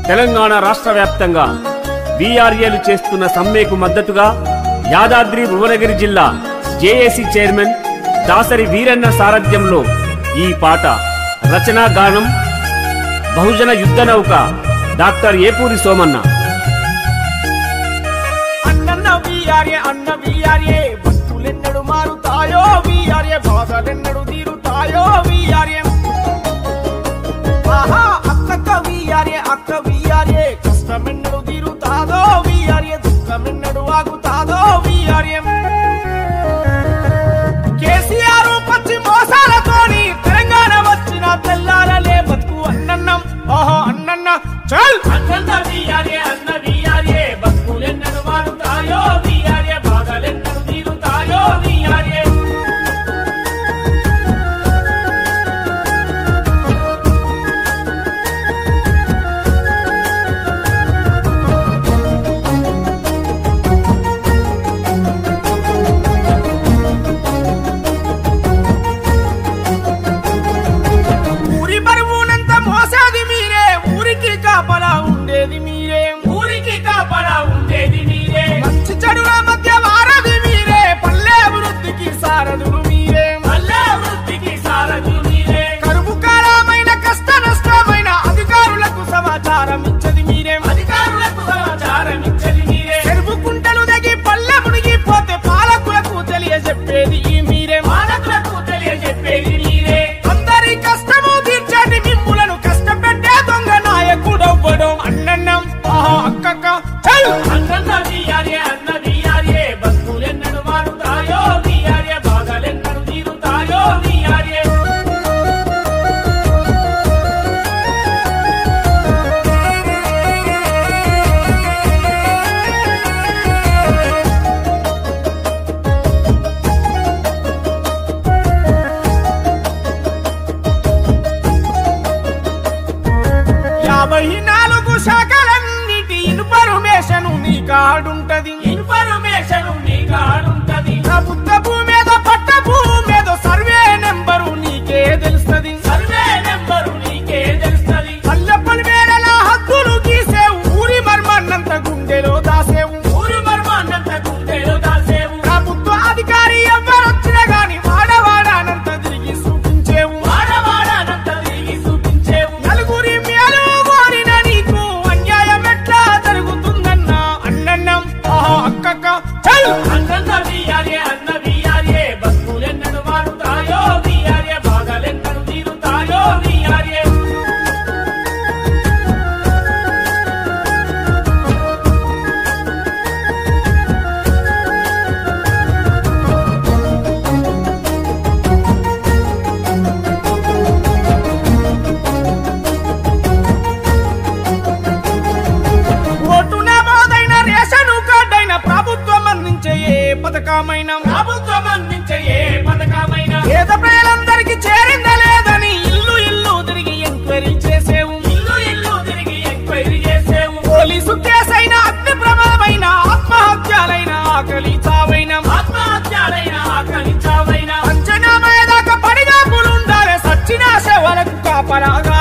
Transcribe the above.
తెలంగాణ రాష్ట్ర వ్యాప్తంగా వీఆర్ఏలు చేస్తున్న సమ్మెకు మద్దతుగా యాదాద్రి భువనగిరి జిల్లా జేఏసీ చైర్మన్ దాసరి వీరన్న సారథ్యంలో ఈ పాట రచనా గానం బహుజన యుద్ధ నౌక డాక్టర్ ఏపూరి సోమన్న అన్నన్న వీఆర్ఏ అన్న వీఆర్ఏ బతుకులెన్నడు మారుతాయో వీఆర్ఏ బాధలెన్నడు తీరుతాయో వీఆర్ఏ ఆహా అక్కక్క వీఆర్ఏ అక్క వీఆర్ఏ కష్టమెన్నడు తీరుతాదో వీఆర్ఏ దుఃఖమెన్నడు ఆగుతాదో వీఆర్ఏ కేసీఆర్ పచ్చి మోసాలతోని తెలంగాణ వచ్చిన తెల్లారలే బతుకు అన్నన్నం ఓహో అన్నన్న చల్ అన్నన్న వీఆర్ఏ అన్న వీఆర్ఏ బతుకులెన్నడు మారుతాయో వీఆర్ఏ బాధలెన్నడు తీరుతాయో వీఆర్ఏ ఊరి బరువునంత మోసేది మీరే ఊరికి కాపలా ఉండేది మీరే ఊరికి కాపలా ఉండేది మీరే మంచి చెడుల మధ్య వారది మీరే పల్లె అభివృద్ధికి సారథులు మీరే పల్లె అభివృద్ధికి సారథులు మీరే కరువు కాలమైన కష్ట నష్టమైన అధికారులకు సమాచారం ఇచ్చది మీరే అధికారులకు సమాచారం ఇచ్చది మీరే చెరువు కుంటలు దగ్గి పల్లె మునిగిపోతే పాలకులకు తెలియజెప్పేది ఈ మీరే పాలకులకు తెలియజెప్పేది మీరే అందరి కష్టము తీర్చండి మిమ్ములను కష్టపెట్టే దొంగ నాయకుడవ్వడం అన్నన్నం ఆహా అక్కక్క చల్ అన్నన్న వీయారే అన్న వీయారే బతుకులెన్నడు మారుతాయో వీయారే బాధలెన్నడు తీరుతాయో వీయారే యాభై నాలుగు శాఖలన్నిటి ఇన్ఫర్మేషన్ నీ కాడుంటది ఇన్ఫర్మేషన్ నీ కాడుంటది ప్రభుత్వ భూమి మీద పట్ట భూమి మీద సర్వే నెంబరు నీకే తెలుస్తది సర్వే నెంబరు నీకే తెలుస్తది పల్లెపల్లి వేళల హద్దులు గీసేవు ఊరి మర్మాన్నంత గుండెలో దాసేవు ఊరి మర్మాన్నంత గుండెలో దాసేవు ప్రభుత్వ అధికారి ఎవరొచ్చినా గాని వాడవాడానంత తిరిగి చూపించేవు వాడవాడానంత తిరిగి చూపించేవు నలుగురి మేలు కోరిన నీకు అన్యాయం ఎట్లా జరుగుతుందన్నా అన్నన్నం ఆహా అక్కక్క చల్ అన్నన్న వీయారే అన్న వీయారే బతుకులెన్నడు మారుతాయో వీయారే బాధలెన్నడు తీరుతాయో వీయారే ఓటు నమోదైన రేషన్ కార్డైన ప్రభుత్వం అందించే ఏ పథకమైన ప్రభుత్వం అందించే ఏ పథకమైన పేద ప్రజలందరికీ చేరిందా లేదని ఇల్లు ఇల్లు తిరిగి ఎంక్వైరీ చేసేవు ఇల్లు ఇల్లు తిరిగి ఎంక్వైరీ చేసేవు పోలీసు కేసైన అగ్ని ప్రమాదమైన ఆత్మహత్యాలైన ఆకలి చావైన ఆత్మహత్యాలైన ఆకలి చావైన పంచనామా దాకా పడిగాపులు ఉండాలి సచ్చిన సేవలకు కాపలాగా